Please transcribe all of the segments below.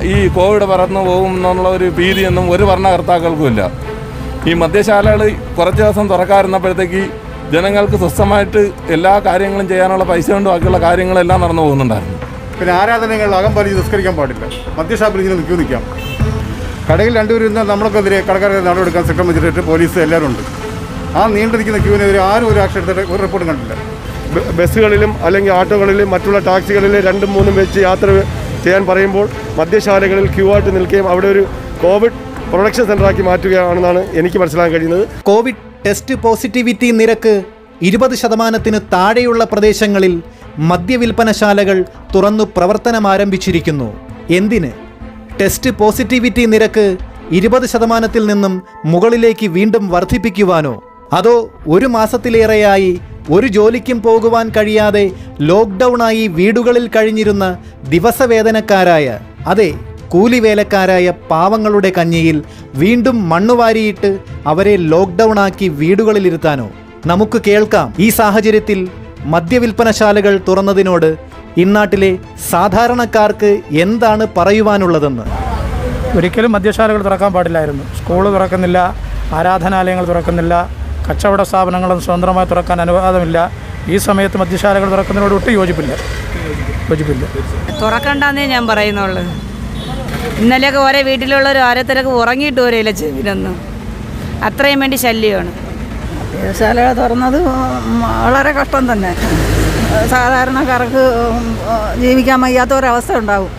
ഈ കോവിഡ് പരന്നു പോകും എന്നുള്ള ഒരു ഭീതിയൊന്നും ഒരു ഭരണകർത്താക്കൾക്കുമില്ല ഈ മദ്യശാലകൾ കുറച്ച് ദിവസം തുറക്കാതിരുന്നപ്പോഴത്തേക്ക് ജനങ്ങൾക്ക് സ്വസ്ഥമായിട്ട് എല്ലാ കാര്യങ്ങളും ചെയ്യാനുള്ള പൈസ കൊണ്ട് ബാക്കിയുള്ള കാര്യങ്ങളെല്ലാം നടന്നു പോകുന്നുണ്ടായിരുന്നു പിന്നെ ആരാധനകൾ അകം പാലിച്ച് നിസ്കരിക്കാൻ പാടില്ല മദ്യഷാപ്പിൽ ഇങ്ങനെ നിൽക്കൂ നിൽക്കാം കടയിൽ രണ്ടുപേരും ഇരുന്നാൽ നമ്മൾക്കെതിരെ കടക്കാരെ നടപടിയെടുക്കാൻ സെക്രട്ടറി മജിസ്ട്രേറ്റ് പോലീസ് എല്ലാവരും ഉണ്ട് ആ നീണ്ടു നിൽക്കുന്ന ക്യൂവിനെതിരെ ആരും ഒരു ആക്ഷൻ എടുത്തിട്ട് ഒരു റിപ്പോർട്ടും കണ്ടില്ല ബ- ബസ്സുകളിലും അല്ലെങ്കിൽ ഓട്ടോകളിലും മറ്റുള്ള ടാക്സികളിലും രണ്ടും മൂന്നും വെച്ച് യാത്ര ചെയ്യാൻ പറയുമ്പോൾ മദ്യശാലകളിൽ ക്യൂ ആയിട്ട് നിൽക്കുകയും അവിടെ ഒരു കോവിഡ് പ്രൊഡക്ഷൻ സെൻ്ററാക്കി മാറ്റുകയാണെന്നാണ് എനിക്ക് മനസ്സിലാക്കാൻ കഴിയുന്നത് കോവിഡ് ടെസ്റ്റ് പോസിറ്റിവിറ്റി നിരക്ക് ഇരുപത് ശതമാനത്തിന് താഴെയുള്ള പ്രദേശങ്ങളിൽ മദ്യവിൽപ്പനശാലകൾ തുറന്നു പ്രവർത്തനം ആരംഭിച്ചിരിക്കുന്നു എന്തിന് ടെസ്റ്റ് പോസിറ്റിവിറ്റി നിരക്ക് ഇരുപത് ശതമാനത്തിൽ നിന്നും മുകളിലേക്ക് വീണ്ടും വർദ്ധിപ്പിക്കുവാനോ അതോ ഒരു മാസത്തിലേറെയായി ഒരു ജോലിക്കും പോകുവാൻ കഴിയാതെ ലോക്ക്ഡൗണായി വീടുകളിൽ കഴിഞ്ഞിരുന്ന ദിവസവേതനക്കാരായ അതെ കൂലിവേലക്കാരായ പാവങ്ങളുടെ കഞ്ഞിയിൽ വീണ്ടും മണ്ണുവാരിയിട്ട് അവരെ ലോക്ക്ഡൗണാക്കി വീടുകളിലിരുത്താനോ നമുക്ക് കേൾക്കാം ഈ സാഹചര്യത്തിൽ മദ്യവിൽപ്പനശാലകൾ തുറന്നതിനോട് ഇന്നാട്ടിലെ സാധാരണക്കാർക്ക് എന്താണ് പറയുവാനുള്ളതെന്ന് ഒരിക്കലും മദ്യശാലകൾ തുറക്കാൻ പാടില്ലായിരുന്നു സ്കൂൾ തുറക്കുന്നില്ല ആരാധനാലയങ്ങൾ തുറക്കുന്നില്ല കച്ചവട സ്ഥാപനങ്ങളും സ്വതന്ത്രമായി തുറക്കാൻ അനുവാദമില്ല ഈ സമയത്ത് മദ്യശാലകൾ തുറക്കുന്നതിനോട് ഒട്ടും യോജിപ്പില്ല യോജിപ്പില്ല തുറക്കണ്ടെന്നേ ഞാൻ പറയുന്നുള്ളൂ ഇന്നലെയൊക്കെ ഓരോ വീട്ടിലുള്ളവർ ഓരോരുത്തരൊക്കെ ഉറങ്ങിയിട്ട് പോരെയില്ല ചെവിനൊന്നും അത്രയും വേണ്ടി ശല്യമാണ് ശാല തുറന്നത് വളരെ കഷ്ടം തന്നെ സാധാരണക്കാർക്ക് ജീവിക്കാൻ വയ്യാത്ത ഒരവസ്ഥ ഉണ്ടാവും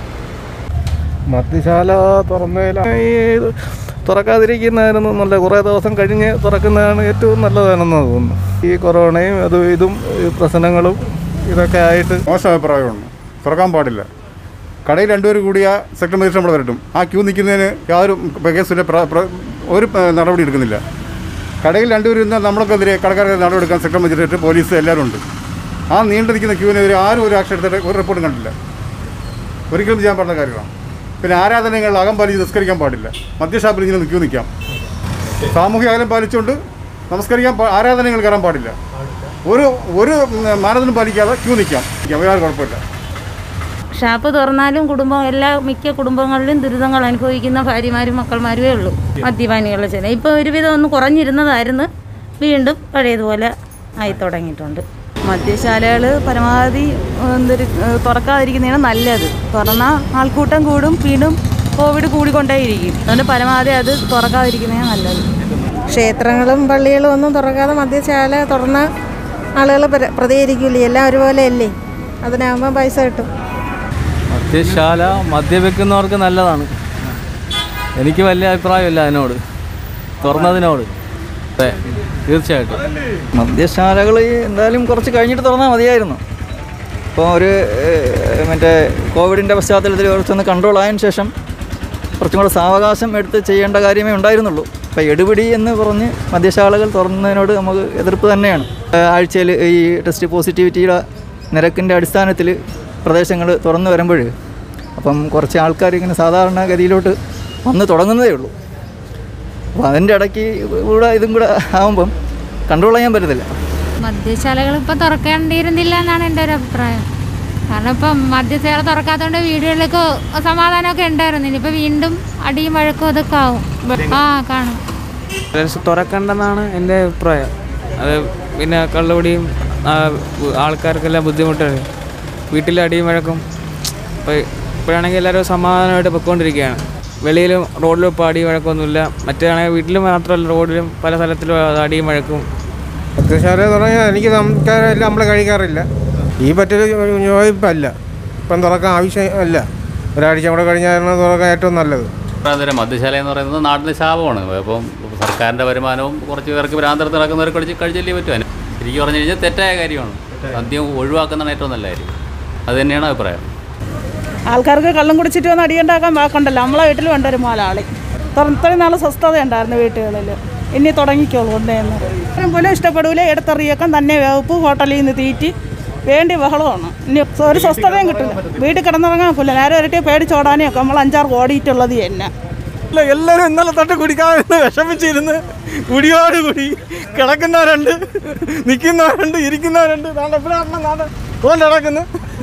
മദ്യശാല തുറന്നതിൽ ഈ തുറക്കാതിരിക്കുന്നതായിരുന്നു നല്ല കുറേ ദിവസം കഴിഞ്ഞ് തുറക്കുന്നതാണ് ഏറ്റവും നല്ലതാണെന്ന് തോന്നുന്നു ഈ കൊറോണയും അതും ഇതും ഈ പ്രശ്നങ്ങളും ഇതൊക്കെ ആയിട്ട് മോശം അഭിപ്രായമാണ് തുറക്കാൻ പാടില്ല കടയിൽ രണ്ടുപേരും കൂടിയ സെക്രട്ടറി മജിസ്ട്രേറ്റ് നമ്മൾ വരട്ടും ആ ക്യൂ നിൽക്കുന്നതിന് യാതൊരു കേസിൻ്റെ ഒരു ഏഹ്, നടപടി എടുക്കുന്നില്ല കടയിൽ രണ്ടുപേരും ഇരുന്നാൽ നമ്മൾക്കെതിരെ കടക്കാരെ നടപടിയെടുക്കാൻ സെക്രട്ടറി മജിസ്ട്രേറ്റ് പോലീസ് എല്ലാവരും ഉണ്ട് ആ നീണ്ടു നിൽക്കുന്ന ക്യൂവിനെതിരെ ആരും ഒരു ആക്ഷൻ എടുത്തിട്ട് ഒരു റിപ്പോർട്ടും കണ്ടില്ല ഒരിക്കലും ചെയ്യാൻ പാടുന്ന കാര്യമാണ് പിന്നെ ആരാധനകൾ അകം പാലിച്ച് നിസ്കരിക്കാൻ പാടില്ല മദ്യഷാപ്പിൽ ഇങ്ങനെ ക്യൂ നിൽക്കാം സാമൂഹ്യ അകലം പാലിച്ചുകൊണ്ട് നമസ്കരിക്കാൻ പാ- ആരാധനകൾ കയറാൻ പാടില്ല ഒരു ഒരു ഉം, മാനദണ്ഡം പാലിക്കാതെ ക്യൂ നിൽക്കാം യാതൊരു കുഴപ്പമില്ല ഷാപ്പ് തുറന്നാലും കുടുംബം എല്ലാ മിക്ക കുടുംബങ്ങളിലും ദുരിതങ്ങൾ അനുഭവിക്കുന്ന ഭാര്യമാരും മക്കൾമാരുമേ ഉള്ളൂ മദ്യപാനികളുടെ ചില ഇപ്പോൾ ഒരുവിധം ഒന്ന് കുറഞ്ഞിരുന്നതായിരുന്നു വീണ്ടും പഴയതുപോലെ ആയി തുടങ്ങിയിട്ടുണ്ട് മദ്യശാലകൾ പരമാവധി എന്തൊരു തുറക്കാതിരിക്കുന്നതാണ് നല്ലത് തുറന്നാൽ ആൾക്കൂട്ടം കൂടും വീണ്ടും കോവിഡ് കൂടിക്കൊണ്ടേയിരിക്കും അതുകൊണ്ട് പരമാവധി അത് തുറക്കാതിരിക്കുന്നതാണ് നല്ലത് ക്ഷേത്രങ്ങളും പള്ളികളും ഒന്നും തുറക്കാതെ മദ്യശാല തുറന്ന ആളുകൾ പ്രതികരിക്കില്ലേ എല്ലാം ഒരുപോലെ അല്ലേ അതിനാകുമ്പോൾ പൈസ കിട്ടും മദ്യശാല മദ്യപിക്കുന്നവർക്ക് നല്ലതാണ് എനിക്ക് വലിയ അഭിപ്രായമില്ല അതിനോട് തുറന്നതിനോട് അതെ തീർച്ചയായിട്ടും മദ്യശാലകൾ എന്തായാലും കുറച്ച് കഴിഞ്ഞിട്ട് തുറന്നാൽ മതിയായിരുന്നു ഇപ്പോൾ ഒരു ഏഹ്, മറ്റേ കോവിഡിൻ്റെ പശ്ചാത്തലത്തിൽ കുറച്ചൊന്ന് കൺട്രോൾ ആയതിനു ശേഷം കുറച്ചും കൂടെ സാവകാശം എടുത്ത് ചെയ്യേണ്ട കാര്യമേ ഉണ്ടായിരുന്നുള്ളൂ ഇപ്പോൾ എടുപിടി എന്ന് പറഞ്ഞ് മദ്യശാലകൾ തുറന്നതിനോട് നമുക്ക് എതിർപ്പ് തന്നെയാണ് ആഴ്ചയിൽ ഈ ടെസ്റ്റ് പോസിറ്റിവിറ്റിയുടെ നിരക്കിൻ്റെ അടിസ്ഥാനത്തിൽ പ്രദേശങ്ങൾ തുറന്നു വരുമ്പോൾ അപ്പം കുറച്ച് ആൾക്കാർ ഇങ്ങനെ സാധാരണഗതിയിലോട്ട് വന്ന് തുടങ്ങുന്നതേ ഉള്ളൂ അപ്പോൾ അതിൻ്റെ ഇടയ്ക്ക് കൂടെ ഇതും കൂടെ ആകുമ്പം കൺട്രോൾ ചെയ്യാൻ പറ്റത്തില്ല മദ്യശാലകൾ ഇപ്പം തുറക്കേണ്ടിയിരുന്നില്ല എന്നാണ് എൻ്റെ ഒരു അഭിപ്രായം കാരണം ഇപ്പം മദ്യശാല തുറക്കാത്തതുകൊണ്ട് വീടുകളിലേക്ക് സമാധാനമൊക്കെ ഉണ്ടായിരുന്നു ഇനിയിപ്പോൾ വീണ്ടും അടിയും വഴക്കും അതൊക്കെ ആവും ആ കാണും തുറക്കണ്ടെന്നാണ് എൻ്റെ അഭിപ്രായം അത് പിന്നെ കള്ളുപിടിയും ആ, ആൾക്കാർക്കെല്ലാം ബുദ്ധിമുട്ടാണ് വീട്ടിൽ അടിയും വഴക്കും ഇപ്പോൾ ഇപ്പോഴാണെങ്കിൽ എല്ലാവരും സമാധാനമായിട്ട് പൊയ്ക്കൊണ്ടിരിക്കുകയാണ് വെളിയിലും റോഡിലും ഇപ്പോൾ അടിയും വഴക്കൊന്നുമില്ല മറ്റേതാണെങ്കിൽ വീട്ടിലും മാത്രമല്ല റോഡിലും പല സ്ഥലത്തിലും അടിയും വഴക്കും മദ്യശാല തുടങ്ങിയാൽ എനിക്ക് നമുക്കാരെല്ലാം നമ്മൾ കഴിക്കാറില്ല ഈ പറ്റൊരു യോജിപ്പല്ല ഇപ്പം തുറക്കാൻ ആവശ്യമല്ല ഒരാഴ്ച കൂടെ കഴിഞ്ഞാൽ തുറക്കാൻ ഏറ്റവും നല്ലത് അന്നേരം മദ്യശാല എന്ന് പറയുന്നത് നാടിൻ്റെ ശാപമാണ് ഇപ്പം സർക്കാരിൻ്റെ വരുമാനവും കുറച്ച് പേർക്ക് ഭ്രാന്തരത്ത് നടക്കുന്നവർ കഴിച്ച് കഴിച്ചല്ലേ പറ്റും അതിന് ശരിക്കും പറഞ്ഞു കഴിഞ്ഞാൽ തെറ്റായ കാര്യമാണ് മദ്യം ഒഴിവാക്കുന്നതാണ് ഏറ്റവും നല്ല കാര്യം അത് തന്നെയാണ് അഭിപ്രായം ആൾക്കാർക്ക് കള്ളം കുടിച്ചിട്ട് വന്ന് അടിയുണ്ടാക്കാൻ വാക്കുണ്ടല്ലോ നമ്മളെ വീട്ടിൽ വേണ്ട ഒരു മോലാളി ഇത്രയും നാൾ സ്വസ്ഥത ഉണ്ടായിരുന്നു വീട്ടുകളിൽ ഇനി തുടങ്ങിക്കോളൂ ഒന്നേന്ന് ഇത്രയും പോലും ഇഷ്ടപ്പെടൂല എടുത്തെറിയൊക്കെ തന്നെ വേവപ്പ് ഹോട്ടലിൽ നിന്ന് തീറ്റി വേണ്ടി ബഹളമാണ് ഇനി ഒരു സ്വസ്ഥതയും കിട്ടില്ല വീട്ടിൽ കിടന്നിറങ്ങാൻ ഒക്കില്ല നേരെ ഇരട്ടി പേടിച്ചോടാനേ ഒക്കെ നമ്മൾ അഞ്ചാറ് ഓടിയിട്ടുള്ളത് തന്നെ ഇല്ല എല്ലാവരും ഇന്നലെ തൊട്ട് കുടിക്കാമെന്ന് വിഷമിച്ചിരുന്ന് കുടിയോട് കുടി കിടക്കുന്നവരുണ്ട് നിൽക്കുന്നവരുണ്ട് ഇരിക്കുന്നവരുണ്ട് നാളെ എപ്പോഴാണ് നാളെ ഓൻ നടക്കുന്നു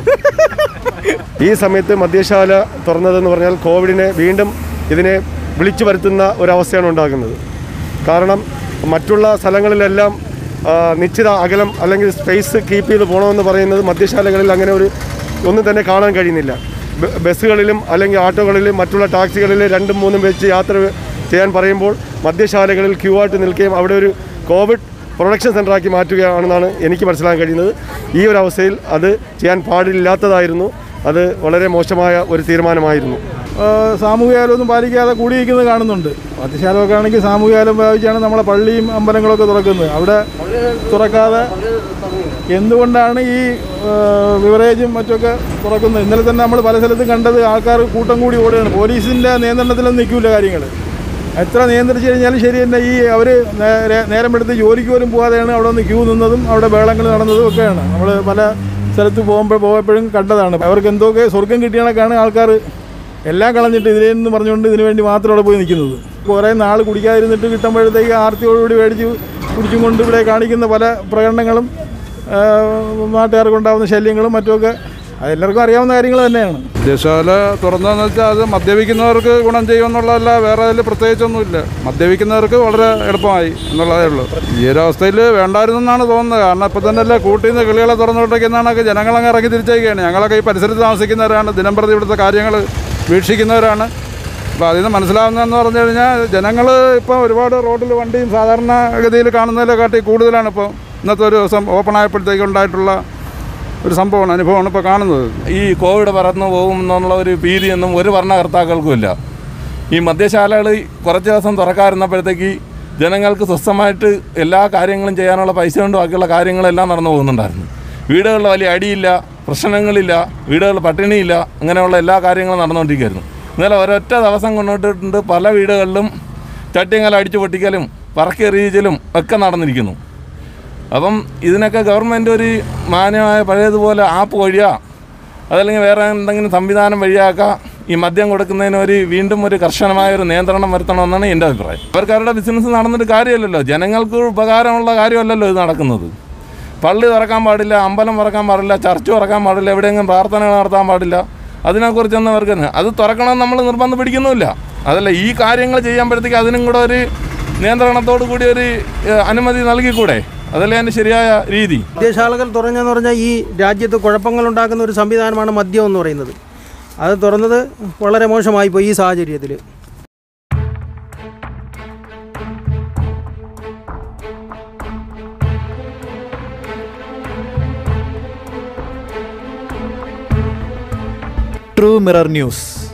ഈ സമയത്ത് മദ്യശാല തുറന്നതെന്ന് പറഞ്ഞാൽ കോവിഡിനെ വീണ്ടും ഇതിനെ വിളിച്ചു വരുത്തുന്ന ഒരവസ്ഥയാണ് ഉണ്ടാകുന്നത് കാരണം മറ്റുള്ള സ്ഥലങ്ങളിലെല്ലാം ആ, നിശ്ചിത അകലം അല്ലെങ്കിൽ സ്പേസ് കീപ്പ് ചെയ്ത് പോകണമെന്ന് പറയുന്നത് മദ്യശാലകളിൽ അങ്ങനെ ഒരു ഒന്നും തന്നെ കാണാൻ കഴിയുന്നില്ല ബ- ബസ്സുകളിലും അല്ലെങ്കിൽ ഓട്ടോകളിലും മറ്റുള്ള ടാക്സികളിലും രണ്ടും മൂന്നും വെച്ച് യാത്ര ചെയ്യാൻ പറയുമ്പോൾ മദ്യശാലകളിൽ ക്യൂ ആയിട്ട് നിൽക്കുകയും അവിടെ ഒരു കോവിഡ് പ്രൊഡക്ഷൻ സെൻ്ററാക്കി മാറ്റുകയാണെന്നാണ് എനിക്ക് മനസ്സിലാക്കാൻ കഴിയുന്നത് ഈ ഒരു അവസ്ഥയിൽ അത് ചെയ്യാൻ പാടില്ലാത്തതായിരുന്നു അത് വളരെ മോശമായ ഒരു തീരുമാനമായിരുന്നു സാമൂഹ്യാലൊന്നും പാലിക്കാതെ കൂടിയിരിക്കുന്നത് കാണുന്നുണ്ട് മദ്യശാലമൊക്കെ ആണെങ്കിൽ സാമൂഹ്യാലം പാലിച്ചാണ് നമ്മളെ പള്ളിയും അമ്പലങ്ങളൊക്കെ തുറക്കുന്നത് അവിടെ തുറക്കാതെ എന്തുകൊണ്ടാണ് ഈ ആ, ബിവറേജും മറ്റൊക്കെ തുറക്കുന്നത് ഇന്നലെ തന്നെ നമ്മൾ പല സ്ഥലത്തും കണ്ടത് ആൾക്കാർ കൂട്ടം കൂടി ഓടുകയാണ് പോലീസിൻ്റെ നിയന്ത്രണത്തിലൊന്നും നിൽക്കില്ല കാര്യങ്ങൾ എത്ര നിയന്ത്രിച്ചു കഴിഞ്ഞാലും ശരി തന്നെ ഈ അവർ നേരം എടുത്ത് ജോലിക്ക് പോലും പോകാതെയാണ് അവിടെ നിന്ന് ക്യൂ നിന്നതും അവിടെ ബേളങ്ങൾ നടന്നതും ഒക്കെയാണ് നമ്മൾ പല സ്ഥലത്ത് പോകുമ്പോൾ പോയപ്പോഴും കണ്ടതാണ് അവർക്ക് എന്തൊക്കെ സ്വർഗം കിട്ടിയ കണക്കാണ് ആൾക്കാർ എല്ലാം കളഞ്ഞിട്ട് ഇതിലെന്ന് പറഞ്ഞുകൊണ്ട് ഇതിനു വേണ്ടി മാത്രം അവിടെ പോയി നിൽക്കുന്നത് കുറേ നാൾ കുടിക്കാതിരുന്നിട്ട് കിട്ടുമ്പോഴത്തേക്ക് ആർത്തിയോടുകൂടി മേടിച്ച് കുടിച്ചും കൊണ്ട് ഇവിടെ കാണിക്കുന്ന പല പ്രകടനങ്ങളും ആ, നാട്ടുകാർക്കുണ്ടാകുന്ന ശല്യങ്ങളും മറ്റുമൊക്കെ അതെല്ലാവർക്കും അറിയാവുന്ന കാര്യങ്ങൾ തന്നെയാണ് മദ്യശാല തുറന്നതെന്ന് വെച്ചാൽ അത് മദ്യപിക്കുന്നവർക്ക് ഗുണം ചെയ്യുമെന്നുള്ളതല്ല വേറെ അതിൽ പ്രത്യേകിച്ചൊന്നുമില്ല മദ്യപിക്കുന്നവർക്ക് വളരെ എളുപ്പമായി എന്നുള്ളതേ ഉള്ളൂ ഈ ഒരു അവസ്ഥയിൽ വേണ്ടായിരുന്നെന്നാണ് തോന്നുന്നത് കാരണം ഇപ്പം തന്നെ അല്ലേ കൂട്ടിൽ നിന്ന് കിളികളെ തുറന്നുകൊണ്ടിരിക്കുന്നതാണൊക്കെ ജനങ്ങളങ്ങ് ഇറങ്ങി തിരിച്ചേക്കുകയാണ് ഞങ്ങളൊക്കെ ഈ പരിസരത്ത് താമസിക്കുന്നവരാണ് ദിനംപ്രതി ഇവിടുത്തെ കാര്യങ്ങൾ വീക്ഷിക്കുന്നവരാണ് അപ്പോൾ അതിൽ നിന്ന് മനസ്സിലാവുന്നതെന്ന് പറഞ്ഞു കഴിഞ്ഞാൽ ജനങ്ങൾ ഇപ്പോൾ ഒരുപാട് റോഡിൽ വണ്ടിയും സാധാരണഗതിയിൽ കാണുന്നതിനെക്കാട്ടി കൂടുതലാണ് ഇപ്പോൾ ഇന്നത്തെ ഒരു ദിവസം ഓപ്പൺ ആയപ്പോഴത്തേക്ക് ഉണ്ടായിട്ടുള്ള ഒരു സംഭവമാണ് അനുഭവമാണ് ഇപ്പോൾ കാണുന്നത് ഈ കോവിഡ് പറന്നു പോകും എന്നുള്ള ഒരു ഭീതിയൊന്നും ഒരു ഭരണകർത്താക്കൾക്കും ഇല്ല ഈ മദ്യശാലകൾ കുറച്ച് ദിവസം തുറക്കാതിരുന്നപ്പോഴത്തേക്ക് ജനങ്ങൾക്ക് സ്വസ്ഥമായിട്ട് എല്ലാ കാര്യങ്ങളും ചെയ്യാനുള്ള പൈസ കൊണ്ട് ബാക്കിയുള്ള കാര്യങ്ങളെല്ലാം നടന്നു പോകുന്നുണ്ടായിരുന്നു വീടുകളിൽ വലിയ അടിയില്ല പ്രശ്നങ്ങളില്ല വീടുകളിൽ പട്ടിണിയില്ല അങ്ങനെയുള്ള എല്ലാ കാര്യങ്ങളും നടന്നുകൊണ്ടിരിക്കുകയായിരുന്നു ഇന്നലെ ഒരൊറ്റ ദിവസം കൊണ്ടുപോയിട്ടുണ്ട് പല വീടുകളിലും ചട്ടിയങ്ങല അടിച്ചു പൊട്ടിക്കലും പറക്കെറിയിച്ചലും ഒക്കെ നടന്നിരിക്കുന്നു അപ്പം ഇതിനൊക്കെ ഗവൺമെൻറ് ഒരു മാന്യമായ പഴയതുപോലെ ആപ്പ് വഴിയാ അതല്ലെങ്കിൽ വേറെ എന്തെങ്കിലും സംവിധാനം വഴിയാക്കുക ഈ മദ്യം കൊടുക്കുന്നതിന് ഒരു വീണ്ടും ഒരു കർശനമായ ഒരു നിയന്ത്രണം വരുത്തണമെന്നാണ് എൻ്റെ അഭിപ്രായം അവർക്ക് അവരുടെ ബിസിനസ് നടന്നിട്ട് കാര്യമല്ലല്ലോ ജനങ്ങൾക്ക് ഉപകാരമുള്ള കാര്യമല്ലല്ലോ ഇത് നടക്കുന്നത് പള്ളി തുറക്കാൻ പാടില്ല അമ്പലം തുറക്കാൻ പാടില്ല ചർച്ച് തുറക്കാൻ പാടില്ല എവിടെയെങ്കിലും പ്രാർത്ഥനകൾ നടത്താൻ പാടില്ല അതിനെക്കുറിച്ചൊന്നും അവർക്ക് തന്നെ അത് തുറക്കണമെന്ന് നമ്മൾ നിർബന്ധം പിടിക്കുന്നുമില്ല അതല്ല ഈ കാര്യങ്ങൾ ചെയ്യുമ്പോഴത്തേക്ക് അതിനും കൂടെ ഒരു നിയന്ത്രണത്തോടു കൂടി ഒരു ഏഹ്, അനുമതി നൽകിക്കൂടെ അതല്ലേ അതിൻ്റെ ശരിയായ രീതി മദ്യശാലകൾ തുറഞ്ഞെന്ന് പറഞ്ഞാൽ ഈ രാജ്യത്ത് കുഴപ്പങ്ങൾ ഉണ്ടാക്കുന്ന ഒരു സംവിധാനമാണ് മദ്യം എന്ന് പറയുന്നത് അത് തുറന്നത് വളരെ മോശമായിപ്പോയി ഈ സാഹചര്യത്തിൽ ട്രൂ മിറർ ന്യൂസ്